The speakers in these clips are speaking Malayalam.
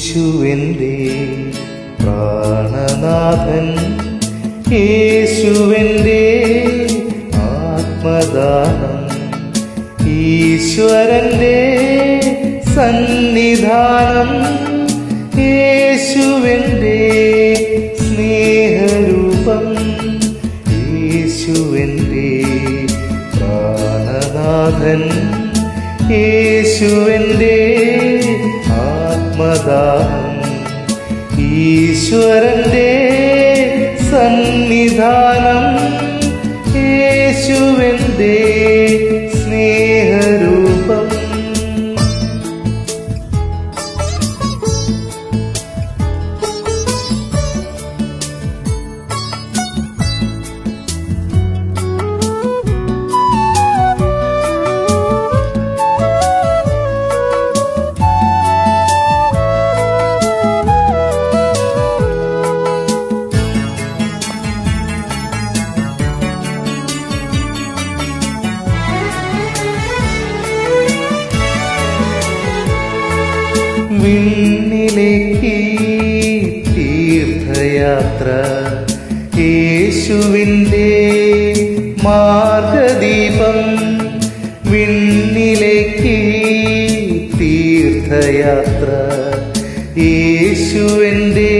യേശുവിൻ്റെ പ്രാണനാഥൻ യേശുവിൻ്റെ ആത്മദാനം ഈശ്വരന്റെ സന്നിധാനം യേശുവിൻ്റെ സ്നേഹരൂപം യേശുവിൻ്റെ പ്രാണനാഥൻ യേശുവിൻ്റെ ആത്മദാനം ഈശ്വരന്റെ സന്നിധാനം യേശുവിൻ്റെ സ്നേഹരൂപം വിണ്ണിലേക്ക് തീർത്ഥയാത്ര യേശുവിൻ്റെ മാർഗദീപം വിണ്ണിലേക്ക് തീർത്ഥയാത്ര യേശുവിൻ്റെ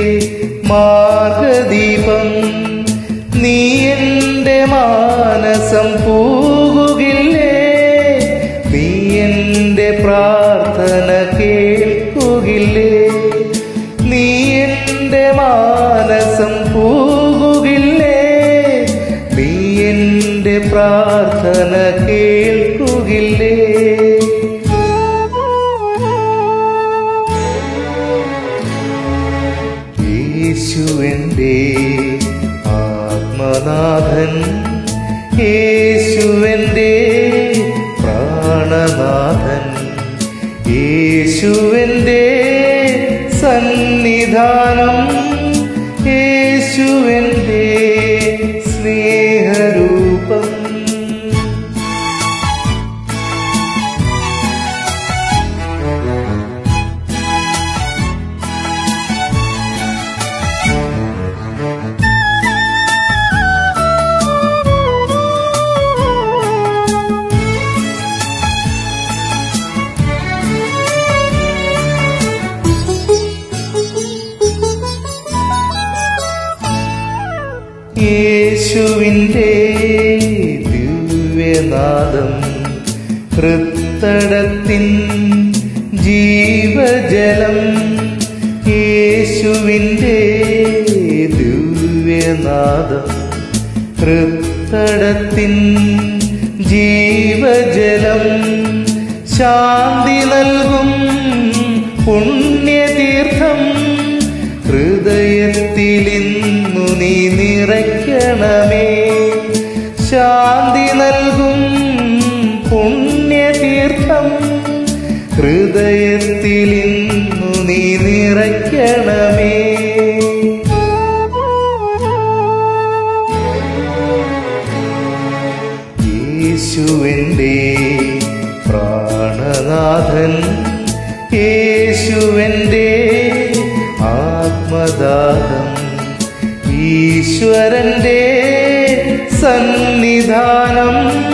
മാർഗദീപം നീ എൻ്റെ മാനസം പൂകുകില്ലേ നീ എൻ്റെ പ്രാർത്ഥന കേൾക്കുകില്ലേ നീ എൻ്റെ മാനസം പൂകുകില്ലേ നീ എൻ്റെ പ്രാർത്ഥന കേൾക്കുകില്ലേ യേശുവിൻ്റെ ആത്മനാഥൻ യേശുവിൻ്റെ പ്രാണനാഥൻ യേശുവിൻ്റെ സന്നിധാനം യേശുവിൻ്റെ സ്നേഹരൂപം യേശുവിൻ്റെ ദിവ്യനാദം ഹൃത്തടത്തിൻ ജീവജലം യേശുവിൻ്റെ ദിവ്യനാദം ഹൃത്തടത്തിൻ ജീവജലം ശാന്തി നൽകും പുണ്യതീർത്ഥം ഹൃദയത്തിലിന്നു നീ നിറയ്ക്കണമേ ശാന്തി നൽകും പുണ്യതീർത്ഥം ഹൃദയത്തിലിന്നു നീ നിറയ്ക്കണമേ യേശുവിൻ്റെ പ്രാണനാഥൻ യേശുവിൻ്റെ ആത്മദാഹം ഈശ്വരന്റെ സന്നിധാനം